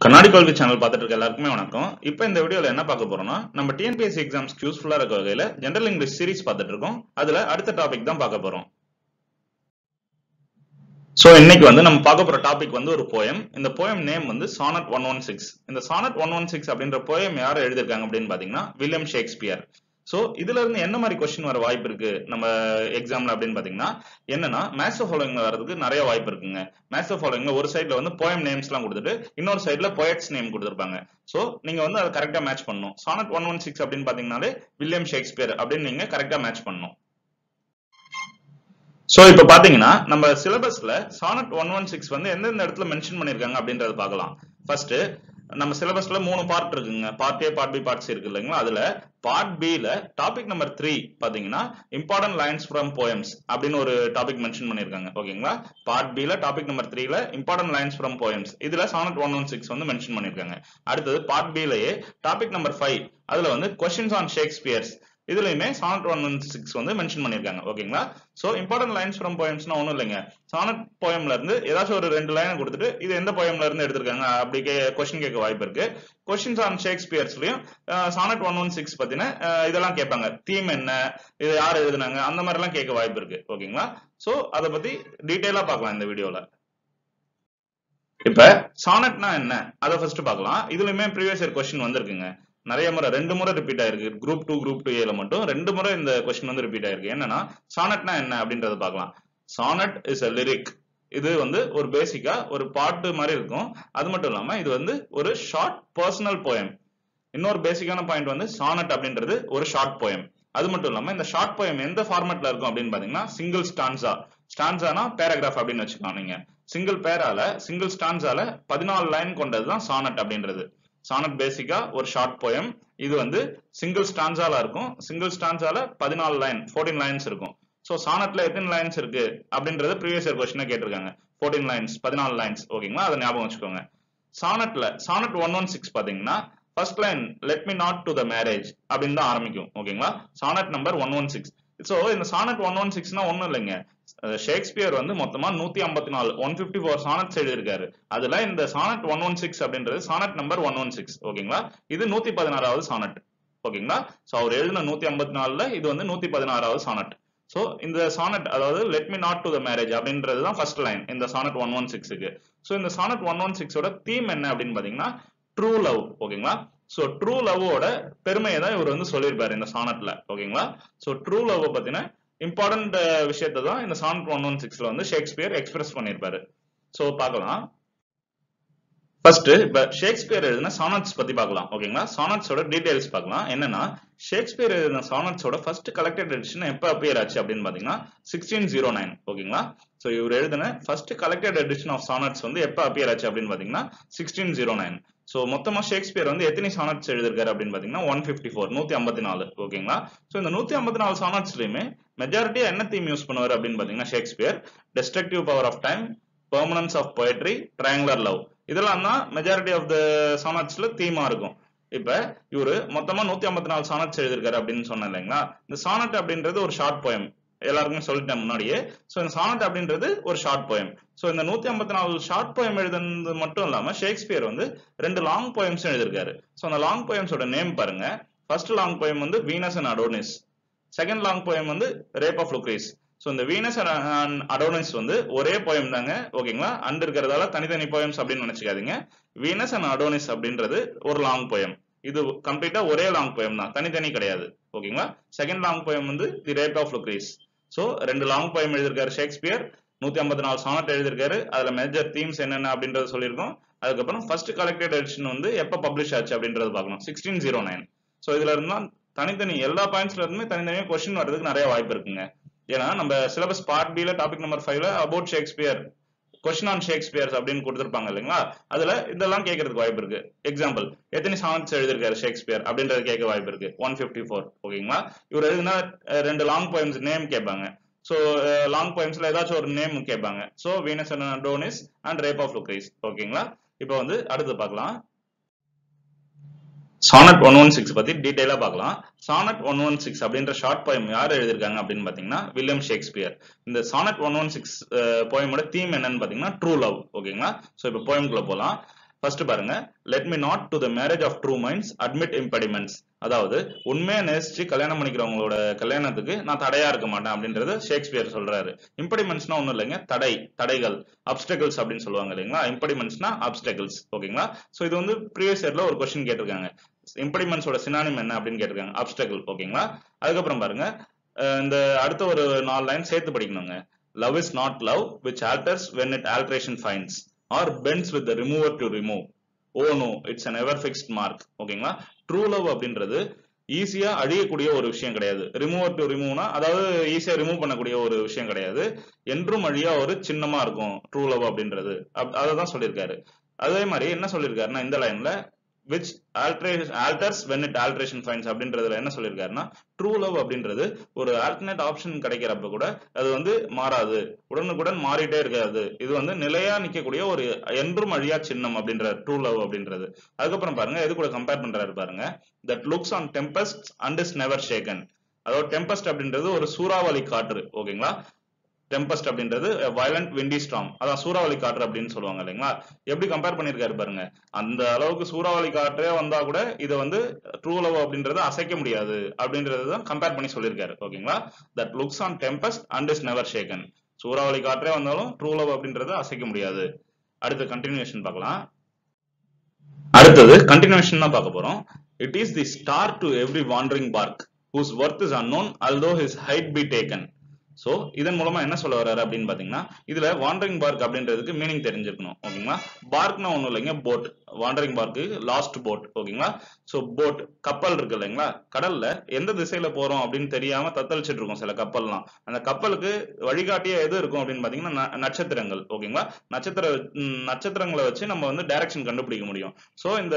கண்ணாடி கல்வி சேனல் பார்த்துட்டு இருக்க எல்லாருக்குமே வணக்கம் இப்போ இந்த வீடியோல என்ன பார்க்க போறோம்னா நம்ம டிஎன்பிஎஸ்சி எக்ஸாம்ஸ்க்கு யூஸ்ஃபுல்லா இருக்க வகையில ஜெனரல் இங்கிலீஷ் சீரிஸ் பார்த்துட்டு இருக்கோம் அதுல அடுத்த டாபிக் தான் பார்க்க போறோம் சோ இன்னைக்கு வந்து நம்ம பார்க்க போற டாபிக் வந்து ஒரு போயம் இந்த போயம் நேம் வந்து சானட் ஒன் ஒன் சிக்ஸ் இந்த சானட் ஒன் ஒன் சிக்ஸ் அப்படின்ற போயம் யார் எழுதிருக்காங்க அப்படின்னு பாத்தீங்கன்னா வில்லியம் ஷேக்ஸ்பியர் சோ இதுல இருந்து என்ன மாதிரி கொஸ்டின் வர வாய்ப்பு இருக்கு நம்ம எக்ஸாம்ல அப்படின்னு பாத்தீங்கன்னா என்னன்னா மேத்ஸ் ஃபாலோயிங்ல வரதுக்கு நிறைய வாய்ப்பு இருக்குங்க மேத்ஸ் ஃபாலோயிங்ல ஒரு சைடுல வந்து போயம் நேம்ஸ் எல்லாம் கொடுத்துட்டு இன்னொரு சைடுல போயட்ஸ் நேம் கொடுத்துருப்பாங்க சோ நீங்க வந்து அதை கரெக்டா மேட்ச் பண்ணணும் சானட் ஒன் ஒன் சிக்ஸ் அப்படின்னு பாத்தீங்கன்னாலே வில்லியம் ஷேக்ஸ்பியர் அப்படின்னு நீங்க கரெக்டா மேட்ச் பண்ணணும் சோ இப்ப பாத்தீங்கன்னா நம்ம சிலபஸ்ல சானட் ஒன் ஒன் சிக்ஸ் வந்து எந்தெந்த இடத்துல மென்ஷன் பண்ணிருக்காங்க அப்படின்றத பார்க்கலாம் ஃபர்ஸ்ட் நம்ம சிலபஸ்ல மூணு பார்ட் இருக்குங்க part A part B parts இருக்கு இல்லைங்களா அதுல பார்ட் பில டாபிக் நம்பர் த்ரீ பாத்தீங்கன்னா இம்பார்ட்டன்ட் லைன்ஸ் ஃப்ரம் போயம்ஸ் அப்படின்னு ஒரு டாபிக் மென்ஷன் பண்ணிருக்காங்க ஓகேங்களா பார்ட் பில டாபிக் நம்பர் த்ரீல இம்பார்ட்டன்ட் லைன்ஸ் ஃப்ரம் போயம்ஸ் இதுல சானட் ஒன் ஒன் சிக்ஸ் வந்து மென்ஷன் பண்ணிருக்காங்க அடுத்தது பார்ட் பிலயே டாபிக் நம்பர் ஃபைவ் அதுல வந்து கொஸ்டின்ஸ் ஆன் ஷேக்ஸ்பியர்ஸ் இதுலயுமே சானட் ஒன் ஒன் சிக்ஸ் வந்து மென்ஷன் பண்ணிருக்காங்க ஓகேங்களா சோ இம்பார்ட்டன்ட் லைன்ஸ் ஃப்ரம் போயம்ஸ்னா ஒண்ணும் இல்லைங்க சானட் போயம்ல இருந்து ஏதாச்சும் ஒரு ரெண்டு லைன் கொடுத்துட்டு இது எந்த போயம்ல இருந்து எடுத்திருக்காங்க அப்படி கே கொஸ்டின் கேட்க வாய்ப்பு இருக்கு கொஸ்டின்ஸ் ஆன் ஷேக்ஸ்பியர்ஸ்லயும் சானட் ஒன் ஒன் சிக்ஸ் பத்தின அஹ், இதெல்லாம் கேட்பாங்க தீம் என்ன இது யார் எழுதுனாங்க அந்த மாதிரி எல்லாம் கேட்க வாய்ப்பு இருக்கு ஓகேங்களா சோ அதை பத்தி டீடைலா பார்க்கலாம் இந்த வீடியோல இப்ப சானட்னா என்ன அதை ஃபர்ஸ்ட் பார்க்கலாம் இதுலயுமே ப்ரீவியஸ் இயர் கொஸ்டின் வந்திருக்குங்க நிறைய முறை ரெண்டு முறை ரிப்பீட் ஆயிருக்கு குரூப் டூ குரூப் டூ ஏல மட்டும் ரெண்டு முறை இந்த கொஸ்டின் வந்து ரிப்பீட் ஆயிருக்கு என்னன்னா சானட்னா என்ன அப்படின்றத பார்க்கலாம் சானட் இஸ் a லிரிக் இது வந்து ஒரு பேசிக்கா ஒரு பாட்டு மாதிரி இருக்கும் அது மட்டும் இல்லாம இது வந்து ஒரு ஷார்ட் பர்சனல் போயம் இன்னொரு பேசிக்கான பாயிண்ட் வந்து சானட் அப்படின்றது ஒரு ஷார்ட் போயம் அது மட்டும் இல்லாம இந்த ஷார்ட் போயம் எந்த ஃபார்மேட்ல இருக்கும் அப்படின்னு பாத்தீங்கன்னா சிங்கிள் ஸ்டான்சா ஸ்டான்சானா பேராகிராஃப் அப்படின்னு வச்சுக்கலாம் நீங்க சிங்கிள் பேரால சிங்கிள் ஸ்டான்ஸால பதினாலு லைன் கொண்டது தான் சானட் அப்படின்றது சானட் பேசிக்கா ஒரு ஷார்ட் போயம் இது வந்து சிங்கிள் ஸ்டான்ஸால இருக்கும் சிங்கிள் ஸ்டான்ஸால பதினாலு லைன் 14 லைன்ஸ் இருக்கும் சோ சானட்ல எத்தனை லைன்ஸ் இருக்கு அப்படின்றது ப்ரீவியஸ் இயர் கொஸ்டினா கேட்டிருக்காங்க 14 லைன்ஸ் பதினாலு லைன்ஸ் ஓகேங்களா அதை ஞாபகம் வச்சுக்கோங்க சானட்ல சானட் ஒன் ஒன் சிக்ஸ் பாத்தீங்கன்னா first line let me not to the marriage அப்படின்னு தான் ஆரம்பிக்கும் ஓகேங்களா sonnet number one one six so இந்த சானட் ஒன் ஒன் சிக்ஸ்னா ஒண்ணும் இல்லைங்க அஹ் ஷேக்ஸ்பியர் வந்து மொத்தமா நூத்தி ஐம்பத்தி நாலு ஒன் பிப்டி ஃபோர் சானட்ஸ் எழுதியிருக்காரு அதுல இந்த சானட் ஒன் ஒன் சிக்ஸ் அப்படின்றது sonnet number one one six ஓகேங்களா இது நூத்தி பதினாறாவது சானட் ஓகேங்களா சோ அவர் எழுதின நூத்தி ஐம்பத்தி நாலுல இது வந்து நூத்தி பதினாறாவது சானட் சோ இந்த சானட் அதாவது let me not to the marriage அப்படின்றது தான் ஃபர்ஸ்ட் லைன் இந்த சானட் ஒன் ஒன் சிக்ஸுக்கு சோ இந்த சானட் ஒன் ஒன் சிக்ஸோட தீம் என்ன அப்படின்னு பாத்தீங்கன்னா ட்ரூ லவ் ஓகேங்களா சோ ட்ரூ லவ்வோட பெருமையை தான் இவர் வந்து சொல்லியிருப்பாரு இந்த சானட்ல ஓகேங்களா சோ ட்ரூ லவ் பத்தின இம்பார்ட்டன்ட் விஷயத்தை தான் இந்த சானட் ஒன் ஒன் சிக்ஸ்ல வந்து ஷேக்ஸ்பியர் எக்ஸ்பிரஸ் பண்ணியிருப்பாரு சோ பார்க்கலாம் ஃபர்ஸ்ட் இப்ப ஷேக்ஸ்பியர் எழுதின சானட்ஸ் பத்தி பார்க்கலாம் ஓகேங்களா சானட்ஸோட டீடைல்ஸ் பார்க்கலாம் என்னன்னா ஷேக்ஸ்பியர் எழுதின சானட்ஸோட ஃபர்ஸ்ட் கலெக்டட் எடிஷன் எப்ப அப்பியர் ஆச்சு அப்படின்னு பாத்தீங்கன்னா சிக்ஸ்டீன் ஜீரோ நைன் ஓகேங்களா சோ இவர் எழுதின first collected edition of sonnets வந்து எப்ப அப்பியர் ஆச்சு அப்படின்னு பாத்தீங்கன்னா சிக்ஸ்டீன் ஜீரோ நைன் சோ மொத்தமா ஷேக்ஸ்பியர் வந்து எத்தனை சானட்ஸ் எழுதிருக்காரு அப்படின்னு பாத்தீங்கன்னா ஒன் பிப்டி ஃபோர் நூத்தி ஐம்பத்தி நாலு ஓகேங்களா சோ இந்த நூத்தி ஐம்பத்தி நாலு சானட்ஸ்லயுமே மெஜாரிட்டியா என்ன தீம் யூஸ் பண்ணுவாரு அப்படின்னு பாத்தீங்கன்னா Shakespeare destructive power of time permanence of poetry triangular love இதெல்லாம் தான் மெஜாரிட்டி ஆஃப் த சானட்ஸ்ல தீமா இருக்கும் இப்ப இவரு மொத்தமா நூத்தி ஐம்பத்தி நாலு சானட்ஸ் எழுதிருக்காரு அப்படின்னு சொன்னேன் இல்லைங்களா இந்த சானட் அப்படின்றது ஒரு ஷார்ட் போயம் எல்லாருக்குமே சொல்லிட்டேன் முன்னாடியே சோ இந்த சானட் அப்படின்றது ஒரு ஷார்ட் போயம் சோ இந்த நூத்தி ஐம்பத்தி நாலு ஷார்ட் போயம் எழுதுனது மட்டும் இல்லாம ஷேக்ஸ்பியர் வந்து ரெண்டு லாங் போயம்ஸ் எழுதிருக்காரு சோ அந்த லாங் போயம்ஸோட நேம் பாருங்க ஃபர்ஸ்ட் லாங் போயம் வந்து Venus and Adonis second long poem வந்து ரேப் ஆஃப் லுக்ரீஸ் ஸோ இந்த வீனஸ் அண்ட் அடோனிஸ் வந்து ஒரே போயம் தாங்க ஓகேங்களா அண்ட் இருக்கிறதால தனித்தனி போயம்ஸ் அப்படின்னு நினைச்சுக்காதீங்க வீனஸ் அண்ட் அடோனிஸ் அப்படின்றது ஒரு லாங் போயம் இது கம்ப்ளீட்டா ஒரே லாங் போயம் தான் தனித்தனி கிடையாது ஓகேங்களா செகண்ட் லாங் போயம் வந்து the rape of Lucrece so ரெண்டு லாங் போயம் எழுதியிருக்காரு ஷேக்ஸ்பியர் நூத்தி ஐம்பத்தி நாலு சானட் எழுதியிருக்காரு அதுல மேஜர் தீம்ஸ் என்னென்ன அப்படின்றத சொல்லியிருக்கோம் அதுக்கப்புறம் ஃபர்ஸ்ட் கலெக்டட் எடிஷன் வந்து எப்ப பப்ளிஷ் ஆச்சு அப்படின்றது பார்க்கணும் சிக்ஸ்டீன் ஜீரோ நைன் ஸோ இதுல இருந்தா தனித்தனி எல்லா பாயிண்ட்ஸ்ல இருந்துமே தனித்தனியா கொஸ்டின் வர்றதுக்கு நிறைய வாய்ப்பு இருக்குங்க ஏன்னா நம்ம சிலபஸ் பார்ட் பில டாபிக் நம்பர் ஃபைவ்ல about Shakespeare question on Shakespeare's அப்படின்னு கொடுத்துருப்பாங்க இல்லைங்களா அதுல இதெல்லாம் கேட்கறதுக்கு வாய்ப்பு இருக்கு எக்ஸாம்பிள் எத்தனை சாங்ஸ் எழுதிருக்காரு ஷேக்ஸ்பியர் அப்படின்றது கேட்க வாய்ப்பு இருக்கு ஒன் பிப்டி ஃபோர் ஓகேங்களா இவர் எழுதினா அஹ், ரெண்டு லாங் போயம்ஸ் நேம் கேட்பாங்க ஸோ லாங் போயம்ஸ்ல ஏதாச்சும் ஒரு நேம் கேட்பாங்க so Venus and Adonis and rape of Lucrece ஓகேங்களா இப்போ வந்து அடுத்து பார்க்கலாம் சானட் ஒன் ஒன் சிக்ஸ் பத்தி டீடைலா பார்க்கலாம் சானட் ஒன் ஒன் சிக்ஸ் அப்படின்ற ஷார்ட் போயம் யார் எழுதிருக்காங்க அப்படின்னு பாத்தீங்கன்னா வில்லியம் ஷேக்ஸ்பியர் இந்த சானட் ஒன் ஒன் சிக்ஸ் போயமோட தீம் என்னன்னு பாத்தீங்கன்னா ட்ரூ லவ் ஓகேங்களா சோ இப்போ போயம்குள்ள போலாம் ஃபர்ஸ்ட் பாருங்க let me not to the marriage of true minds admit impediments அதாவது உண்மையா நேசிச்சு கல்யாணம் பண்ணிக்கிறவங்களோட கல்யாணத்துக்கு நான் தடையா இருக்க மாட்டேன் அப்படின்றது ஷேக்ஸ்பியர் சொல்றாரு இம்பெடிமெண்ட்ஸ்னா ஒண்ணும் இல்லைங்க தடை தடைகள் அப்டக்கிள்ஸ் அப்படின்னு சொல்லுவாங்க இல்லைங்களா இம்பெடிமெண்ட்ஸ்னா அப்டக்கிள்ஸ் ஓகேங்களா சோ இது வந்து ப்ரீவியஸ் இயர்ல ஒரு கொஸ்டின் கேட்டிருக்காங்க இம்பெடிமெண்ட்ஸோட சினானிம் என்ன அப்படின்னு கேட்டிருக்காங்க அப்டக்கிள் ஓகேங்களா அதுக்கப்புறம் பாருங்க அஹ் இந்த அடுத்த ஒரு நாலு லைன் சேர்த்து படிக்கணுங்க love is not love which alters when it alteration finds or bends with remover to remove oh no it's an ever fixed mark ஓகேங்களா ட்ரூ லவ் அப்படின்றது ஈஸியா அழியக்கூடிய ஒரு விஷயம் கிடையாது ரிமூவர் டு ரிமூவ்னா அதாவது ஈஸியா ரிமூவ் பண்ணக்கூடிய ஒரு விஷயம் கிடையாது என்றும் அழியா ஒரு சின்னமா இருக்கும் ட்ரூ லவ் அப்படின்றது அதை தான் சொல்லியிருக்காரு அதே மாதிரி என்ன சொல்லியிருக்காருன்னா இந்த லைன்ல which alteration alters when it alteration finds அப்படின்றதுல என்ன சொல்லியிருக்காருன்னா ட்ரூ லவ் அப்படின்றது ஒரு ஆல்டர்னேட் ஆப்ஷன் கிடைக்கிறப்ப கூட அது வந்து மாறாது உடனுக்குடன் மாறிட்டே இருக்காது இது வந்து நிலையா நிக்கக்கூடிய ஒரு என்றும் அழியா சின்னம் அப்படின்ற ட்ரூ லவ் அப்படின்றது அதுக்கப்புறம் பாருங்க எது கூட கம்பேர் பண்றாரு பாருங்க that looks on tempest and is never shaken அதாவது டெம்பஸ்ட் அப்படின்றது ஒரு சூறாவளி காற்று ஓகேங்களா டெம்பஸ்ட் அப்படின்றது வயலண்ட் விண்டி ஸ்டாம் அதான் சூறாவளி காற்று அப்படின்னு சொல்லுவாங்க இல்லைங்களா எப்படி கம்பேர் பண்ணிருக்காரு பாருங்க அந்த அளவுக்கு சூறாவளி காற்றே வந்தா கூட இதை வந்து ட்ரூ லவ் அப்படின்றத அசைக்க முடியாது அப்படின்றது தான் கம்பேர் பண்ணி சொல்லியிருக்காரு ஓகேங்களா that looks on tempest and is never shaken சூறாவளி காற்றே வந்தாலும் ட்ரூ லவ் அப்படின்றத அசைக்க முடியாது அடுத்த கண்டினியூஷன் பார்க்கலாம் அடுத்தது கண்டினியூஷன் தான் பார்க்க போறோம் it is the star to every wandering bark whose worth is unknown although his height be taken so இதன் மூலமா என்ன சொல்ல வர்றாரு அப்படின்னு பாத்தீங்கன்னா இதுல வாண்டரிங் பார்க் அப்படின்றதுக்கு மீனிங் தெரிஞ்சிருக்கணும் ஓகேங்களா பார்க்னா ஒண்ணும் இல்லைங்க boat wandering bark lost boat ஓகேங்களா சோ போட் கப்பல் இருக்கு இல்லைங்களா கடல்ல எந்த திசையில போறோம் அப்படின்னு தெரியாம தத்தளிச்சிட்டு இருக்கும் சில கப்பல்லாம் அந்த கப்பலுக்கு வழிகாட்டியா எது இருக்கும் அப்படின்னு பாத்தீங்கன்னா ந- நட்சத்திரங்கள் ஓகேங்களா நட்சத்திர ம், நட்சத்திரங்களை வச்சு நம்ம வந்து டைரக்ஷன் கண்டுபிடிக்க முடியும் சோ இந்த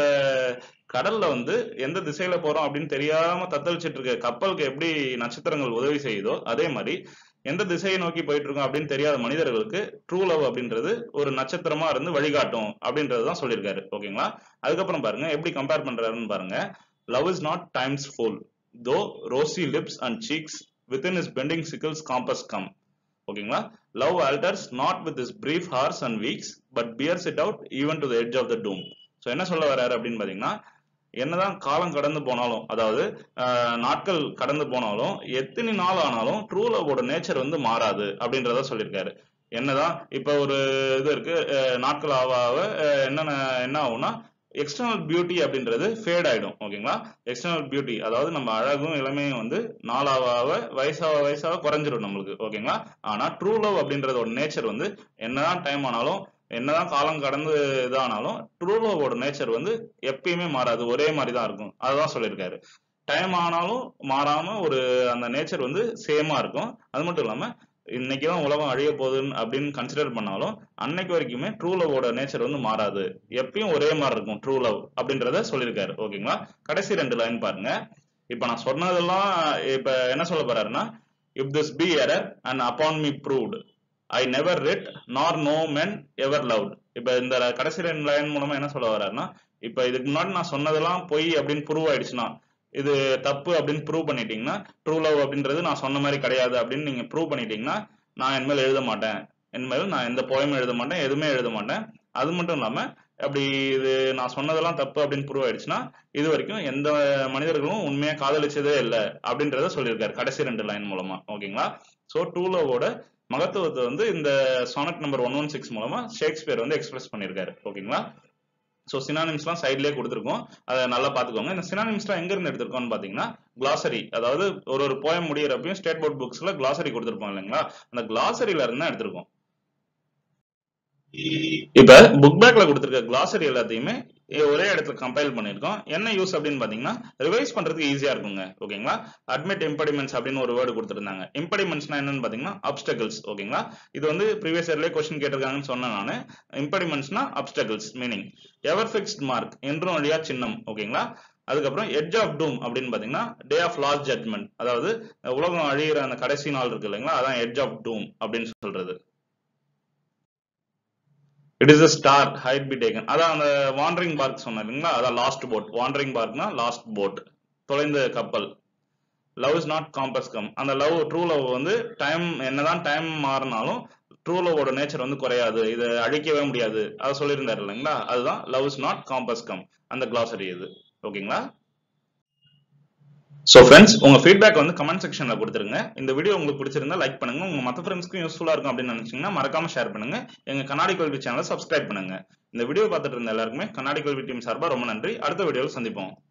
கடல்ல வந்து எந்த திசையில போறோம் அப்படின்னு தெரியாம தத்தளிச்சிட்டு இருக்க கப்பலுக்கு எப்படி நட்சத்திரங்கள் உதவி செய்யுதோ அதே மாதிரி எந்த திசையை நோக்கி போயிட்டு இருக்கோம் அப்படின்னு தெரியாத மனிதர்களுக்கு ட்ரூ லவ் அப்படின்றது ஒரு நட்சத்திரமா இருந்து வழிகாட்டும் அப்படின்றது தான் சொல்லியிருக்காரு ஓகேங்களா அதுக்கப்புறம் பாருங்க எப்படி கம்பேர் பண்றாருன்னு பாருங்க love is not time's fool though rosy lips and cheeks within his bending sickle's compass come ஓகேங்களா love alters not with his brief hours and weeks but bears it out even to the edge of doom டூம் ஸோ என்ன சொல்ல வர்றாரு அப்படின்னு பாத்தீங்கன்னா என்னதான் காலம் கடந்து போனாலும் அதாவது ஆஹ், நாட்கள் கடந்து போனாலும் எத்தனை நாள் ஆனாலும் ட்ரூ லவோட நேச்சர் வந்து மாறாது அப்படின்றத சொல்லியிருக்காரு என்னதான் இப்ப ஒரு இது இருக்கு அஹ், நாட்கள் ஆக ஆக அஹ், என்னென்ன என்ன ஆகும்னா எக்ஸ்டர்னல் பியூட்டி அப்படின்றது ஃபேட் ஆயிடும் ஓகேங்களா எக்ஸ்டர்னல் பியூட்டி அதாவது நம்ம அழகும் இளமையும் வந்து நாளாக ஆக வயசாக வயசாக குறைஞ்சிரும் நம்மளுக்கு ஓகேங்களா ஆனா ட்ரூ லவ் அப்படின்றதோட நேச்சர் வந்து என்னதான் டைம் ஆனாலும் என்னதான் காலம் கடந்து இதானாலும் ட்ரூ லவோட நேச்சர் வந்து எப்பயுமே மாறாது ஒரே மாதிரி தான் இருக்கும் அதுதான் சொல்லியிருக்காரு டைம் ஆனாலும் மாறாம ஒரு அந்த நேச்சர் வந்து சேமா இருக்கும் அது மட்டும் இல்லாம இன்னைக்கு தான் உலகம் அழிய போகுதுன்னு அப்படின்னு கன்சிடர் பண்ணாலும் அன்னைக்கு வரைக்குமே ட்ரூ லவோட நேச்சர் வந்து மாறாது எப்பயும் ஒரே மாதிரி இருக்கும் ட்ரூ லவ் அப்படின்றத சொல்லியிருக்காரு ஓகேங்களா கடைசி ரெண்டு லைன் பாருங்க இப்ப நான் சொன்னதெல்லாம் இப்ப என்ன சொல்ல போறாருன்னா if this be error and upon me proved I never writ nor no man ever loved இப்ப இந்த கடைசி ரெண்டு லைன் மூலமா என்ன சொல்ல வர்றாருன்னா இப்ப இதுக்கு முன்னாடி நான் சொன்னதெல்லாம் பொய் அப்படின்னு ப்ரூவ் ஆயிடுச்சுன்னா இது தப்பு அப்படின்னு ப்ரூவ் பண்ணிட்டீங்கன்னா ட்ரூ லவ் அப்படின்றது நான் சொன்ன மாதிரி கிடையாது அப்படின்னு நீங்க ப்ரூவ் பண்ணிட்டீங்கன்னா நான் இனிமேல் எழுத மாட்டேன் இனிமேல் நான் எந்த போயமும் எழுத மாட்டேன் எதுவுமே எழுத மாட்டேன் அது மட்டும் இல்லாம அப்படி இது நான் சொன்னதெல்லாம் தப்பு அப்படின்னு ப்ரூவ் ஆயிடுச்சுன்னா இது வரைக்கும் எந்த மனிதர்களும் உண்மையா காதலிச்சதே இல்லை அப்படின்றத சொல்லியிருக்காரு கடைசி ரெண்டு லைன் மூலமா ஓகேங்களா சோ டூ லவோட மகத்துவத்தை வந்து இந்த sonnet number one one six மூலமா ஷேக்ஸ்பியர் வந்து எக்ஸ்பிரஸ் பண்ணியிருக்காரு ஓகேங்களா ஸோ சினானிம்ஸ்லாம் சைட்லேயே கொடுத்துருக்கோம் அதை நல்லா பார்த்துக்கோங்க இந்த சினானிம்ஸ்லாம் எங்க இருந்து எடுத்திருக்கோம்னு பார்த்தீங்கன்னா கிளாசரி அதாவது ஒரு ஒரு போயம் முடியிறப்பையும் ஸ்டேட் போர்ட் புக்ஸ்ல கிளாசரி கொடுத்துருப்போம் இல்லைங்களா அந்த கிளாசரியில இருந்து தான் எடுத்திருக்கோம் இப்ப புக் பேக்ல கொடுத்திருக்க கிளாசரி எல்லாத்தையுமே ஒரே இடத்துல கம்பைல் பண்ணிருக்கோம் என்ன யூஸ் அப்படின்னு பாத்தீங்கன்னா ரிவைஸ் பண்றதுக்கு ஈஸியா இருக்குங்க ஓகேங்களா அட்மிட் இம்படிமெண்ட்ஸ் அப்படின்னு ஒரு வேர்டு கொடுத்திருந்தாங்க இம்படிமெண்ட்ஸ்னா என்னன்னு பாத்தீங்கன்னா அப்டகிள்ஸ் ஓகேங்களா இது வந்து ப்ரீவியஸ் இயர்லயே கொஸ்டின் கேட்டிருக்காங்கன்னு சொன்னேன் நானு இம்படிமெண்ட்ஸ்னா obstacles meaning ever fixed mark என்றும் வழியா சின்னம் ஓகேங்களா அதுக்கப்புறம் எட்ஜ் ஆஃப் டூம் அப்படின்னு பாத்தீங்கன்னா டே ஆஃப் லாஸ்ட் ஜட்மெண்ட் அதாவது உலகம் அழியிற அந்த கடைசி நாள் இருக்கு இல்லைங்களா அதான் எட்ஜ் ஆஃப் டூம் அப்படின்னு சொல்றது it is a star height be taken அதான் அந்த வாண்டரிங் பார்க் சொன்னேன் இல்லைங்களா அதான் லாஸ்ட் போட் வாண்டரிங் பார்க்னா லாஸ்ட் போட் தொலைந்த கப்பல் love is not compass come அந்த லவ் ட்ரூ லவ் வந்து டைம் என்னதான் டைம் மாறினாலும் ட்ரூ லவோட நேச்சர் வந்து குறையாது இதை அழிக்கவே முடியாது அதை சொல்லியிருந்தாரு இல்லைங்களா அதுதான் love is not compass come அந்த கிளாசரி இது ஓகேங்களா ஸோ ஃப்ரெண்ட்ஸ் உங்க ஃபீட்பேக் வந்து கமெண்ட் செக்ஷன்ல கொடுத்துருங்க இந்த வீடியோ உங்களுக்கு பிடிச்சிருந்தா லைக் பண்ணுங்க உங்க மற்ற ஃப்ரெண்ட்ஸ்க்கும் யூஸ்ஃபுல்லா இருக்கும் அப்படின்னு நினைச்சீங்கன்னா மறக்காம ஷேர் பண்ணுங்க எங்க கண்ணாடி கல்வி சேனலை சப்ஸ்கிரைப் பண்ணுங்க இந்த வீடியோ பார்த்துட்டு இருந்த எல்லாருக்குமே கண்ணாடி கல்வி டீம் சார்பா ரொம்ப நன்றி அடுத்த வீடியோவில் சந்திப்போம்